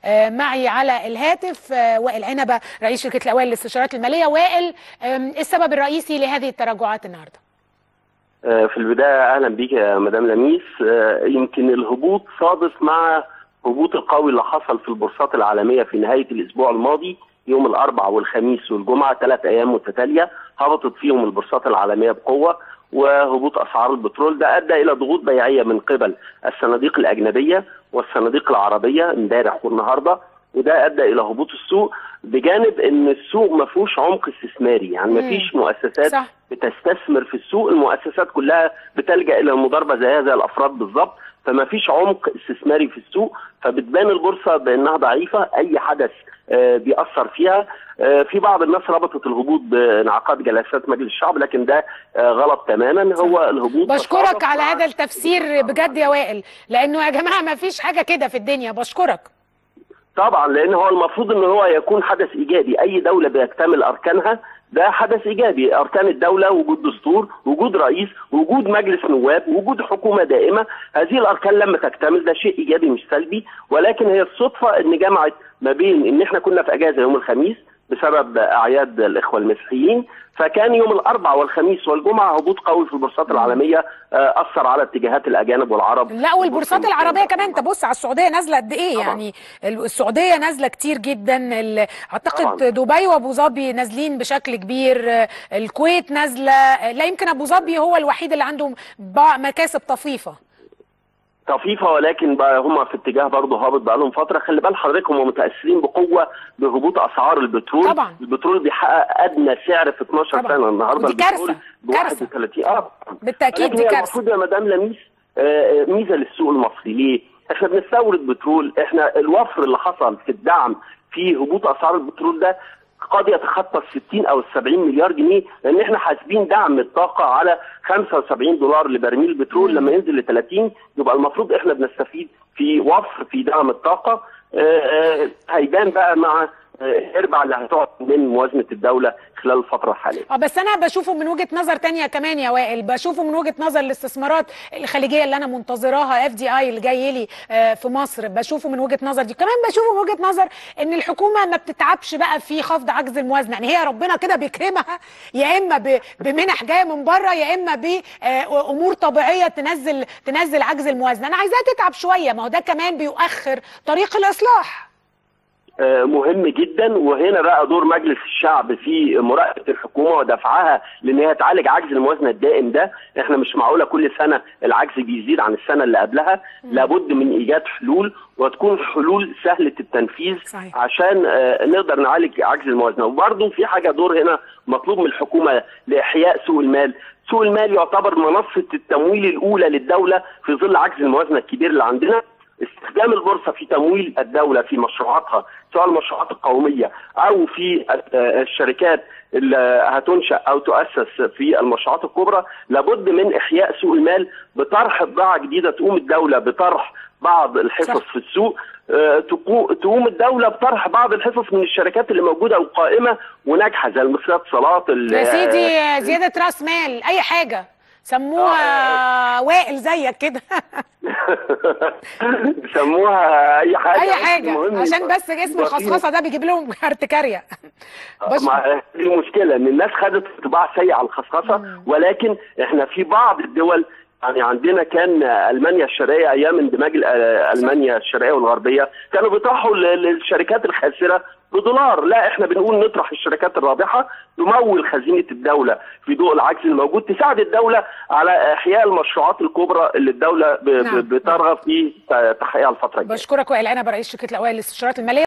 آه، معي على الهاتف آه، وائل عنبه رئيس شركه الاوائل للاستشارات الماليه وائل آم، إيه السبب الرئيسي لهذه التراجعات النهارده آه، في البداية أهلا بيك يا مدام لميس آه، يمكن الهبوط صادف مع هبوط القوي اللي حصل في البورصات العالمية في نهاية الأسبوع الماضي يوم الأربعاء والخميس والجمعة ثلاث أيام متتالية هبطت فيهم البورصات العالمية بقوة وهبوط أسعار البترول ده أدى إلى ضغوط بيعية من قبل الصناديق الأجنبية والصناديق العربية امبارح والنهاردة وده ادى الى هبوط السوق بجانب ان السوق ما فيهوش عمق استثماري يعني ما مم. فيش مؤسسات صح. بتستثمر في السوق المؤسسات كلها بتلجا الى المضاربه زيها زي الافراد بالظبط فما فيش عمق استثماري في السوق فبتبان البورصه بانها ضعيفه اي حدث آه، بيأثر فيها آه، في بعض الناس ربطت الهبوط بانعقاد جلسات مجلس الشعب لكن ده آه، غلط تماما هو الهبوط بشكرك تصادف على مع- هذا التفسير بجد يا وائل لانه يا جماعه ما فيش حاجه كده في الدنيا بشكرك طبعا لان هو المفروض ان هو يكون حدث ايجابي اي دوله بيكتمل اركانها ده حدث ايجابي اركان الدوله وجود دستور وجود رئيس وجود مجلس نواب وجود حكومه دائمه هذه الاركان لما تكتمل ده شيء ايجابي مش سلبي ولكن هي الصدفه ان جمعت ما بين ان احنا كنا في اجازه يوم الخميس بسبب اعياد الاخوه المسيحيين فكان يوم الاربعاء والخميس والجمعه هبوط قوي في البورصات العالميه آه، اثر على اتجاهات الاجانب والعرب لا والبورصات العربيه كمان انت بص على السعوديه نازله قد ايه طبعاً. يعني السعوديه نازله كتير جدا ال- اعتقد طبعاً. دبي وابو ظبي نازلين بشكل كبير آه، الكويت نازله لا يمكن ابو ظبي هو الوحيد اللي عنده بع- مكاسب طفيفه طفيفه ولكن بقى هم في اتجاه برضه هابط بقى لهم فتره خلي بال حضرتك هم متاثرين بقوه بهبوط اسعار البترول طبعاً. البترول بيحقق ادنى سعر في 12 طبعاً. سنه النهارده ودي كارثة. البترول ب كارثة. 31 اه بالتاكيد ولكن دي هي كارثه المفروض يا مدام لميس آه، آه، ميزه للسوق المصري ليه؟ احنا بنستورد بترول احنا الوفر اللي حصل في الدعم في هبوط اسعار البترول ده قد يتخطى ال 60 او ال 70 مليار جنيه لان احنا حاسبين دعم الطاقه على 75 دولار لبرميل البترول لما ينزل ل 30 يبقى المفروض احنا بنستفيد في وفر في دعم الطاقه آه، آه، هيبان بقى مع آه، اربع اللي هتقعد من موازنه الدوله خلال الفتره الحاليه اه بس انا بشوفه من وجهه نظر تانية كمان يا وائل بشوفه من وجهه نظر الاستثمارات الخليجيه اللي انا منتظراها اف دي اي اللي جاي لي آه، في مصر بشوفه من وجهه نظر دي كمان بشوفه من وجهه نظر ان الحكومه ما بتتعبش بقى في خفض عجز الموازنه يعني هي ربنا كده بيكرمها يا اما ب- بمنح جايه من بره يا اما بامور طبيعيه تنزل تنزل عجز الموازنه انا عايزاها تتعب شويه ما هو ده كمان بيؤخر طريق الاصلاح آه، مهم جدا وهنا بقى دور مجلس الشعب في مراقبه الحكومه ودفعها لان هي تعالج عجز الموازنه الدائم ده احنا مش معقوله كل سنه العجز بيزيد عن السنه اللي قبلها لابد من ايجاد حلول وتكون حلول سهله التنفيذ صحيح. عشان آه، نقدر نعالج عجز الموازنه وبرضه في حاجه دور هنا مطلوب من الحكومه لاحياء سوق المال سوق المال يعتبر منصه التمويل الاولى للدوله في ظل عجز الموازنه الكبير اللي عندنا استخدام البورصه في تمويل الدوله في مشروعاتها سواء المشروعات القوميه او في آه، الشركات اللي هتنشا او تؤسس في المشروعات الكبرى لابد من احياء سوق المال بطرح بضاعه جديده تقوم الدوله بطرح بعض الحصص صح. في السوق آه، تقو- تقوم الدوله بطرح بعض الحصص من الشركات اللي موجوده وقائمه وناجحه زي المصريات اتصالات ال- يا سيدي زياده راس مال اي حاجه سموها وائل زيك كده بيسموها اي حاجه اي بس حاجه المهم عشان يبقى- بس اسم يبقى في- الخصخصه ده بيجيب لهم ارتكاريه بس ما دي المشكله ان الناس خدت انطباع سيء على الخصخصه ولكن احنا في بعض الدول يعني عندنا كان المانيا الشرقيه ايام اندماج ال- المانيا الشرقيه والغربيه كانوا بيطرحوا ل- للشركات الخاسره بدولار لا احنا بنقول نطرح الشركات الرابحه تمول خزينه الدوله في ضوء العجز الموجود تساعد الدوله على احياء المشروعات الكبرى اللي الدوله ب- ب- نعم. بترغب في تحقيقها الفتره الجايه بشكرك وائل عنب رئيس شركه الاوائل للاستشارات الماليه